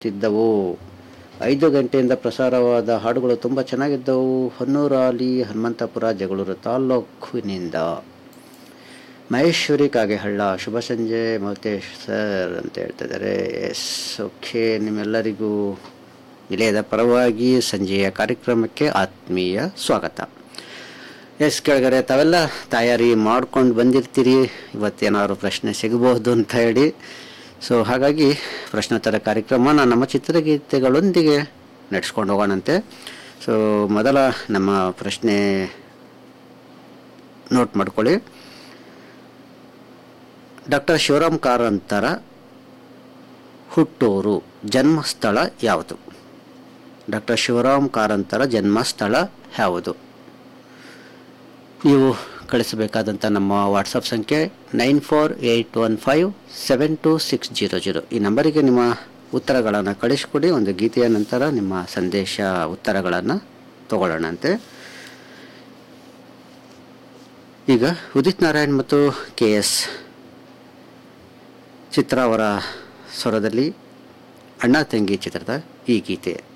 ತಿದ್ದವು ಐದು ಗಂಟೆಯಿಂದ ಪ್ರಸಾರವಾದ ಹಾಡುಗಳು ತುಂಬ ಚೆನ್ನಾಗಿದ್ದವು ಹೊನ್ನೂರಾಲಿ ಹನುಮಂತಪುರ ಜಗಳೂರು ತಾಲ್ಲೂಕಿನಿಂದ ಮಹೇಶ್ವರಿ ಕಾಗೆಹಳ್ಳ ಶುಭ ಸಂಜೆ ಮಹತೇಶ್ ಸರ್ ಅಂತ ಹೇಳ್ತಿದ್ದಾರೆ ಎಸ್ ಓಕೆ ನಿಮ್ಮೆಲ್ಲರಿಗೂ ನಿಲಯದ ಪರವಾಗಿ ಸಂಜೆಯ ಕಾರ್ಯಕ್ರಮಕ್ಕೆ ಆತ್ಮೀಯ ಸ್ವಾಗತ ಎಸ್ ಕೆಳಗಡೆ ತಾವೆಲ್ಲ ತಯಾರಿ ಮಾಡ್ಕೊಂಡು ಬಂದಿರ್ತೀರಿ ಇವತ್ತೇನಾದ್ರು ಪ್ರಶ್ನೆ ಸಿಗಬಹುದು ಅಂತ ಹೇಳಿ ಸೊ ಹಾಗಾಗಿ ಪ್ರಶ್ನೋತ್ತರ ಕಾರ್ಯಕ್ರಮನ ನಮ್ಮ ಚಿತ್ರಗೀತೆಗಳೊಂದಿಗೆ ನಡೆಸ್ಕೊಂಡು ಹೋಗೋಣಂತೆ ಸೊ ಮೊದಲ ನಮ್ಮ ಪ್ರಶ್ನೆ ನೋಟ್ ಮಾಡ್ಕೊಳ್ಳಿ ಡಾಕ್ಟರ್ ಶಿವರಾಮ್ ಕಾರಂತರ ಹುಟ್ಟೂರು ಜನ್ಮಸ್ಥಳ ಯಾವುದು ಡಾಕ್ಟರ್ ಶಿವರಾಮ್ ಕಾರಂತರ ಜನ್ಮಸ್ಥಳ ಯಾವುದು ನೀವು ಕಳಿಸಬೇಕಾದಂಥ ನಮ್ಮ ವಾಟ್ಸಪ್ ಸಂಖ್ಯೆ nine four eight one five seven two six zero zero ಈ ನಂಬರಿಗೆ ನಿಮ್ಮ ಉತ್ತರಗಳನ್ನು ಕಳಿಸ್ಕೊಡಿ ಒಂದು ಗೀತೆಯ ನಂತರ ನಿಮ್ಮ ಸಂದೇಶ ಉತ್ತರಗಳನ್ನು ತಗೊಳ್ಳೋಣಂತೆ ಈಗ ಉದಿತ್ ನಾರಾಯಣ್ ಮತ್ತು ಕೆ ಎಸ್ ಚಿತ್ರ ಅವರ ಸ್ವರದಲ್ಲಿ ಅಣ್ಣ ತಂಗಿ ಚಿತ್ರದ ಈ ಗೀತೆ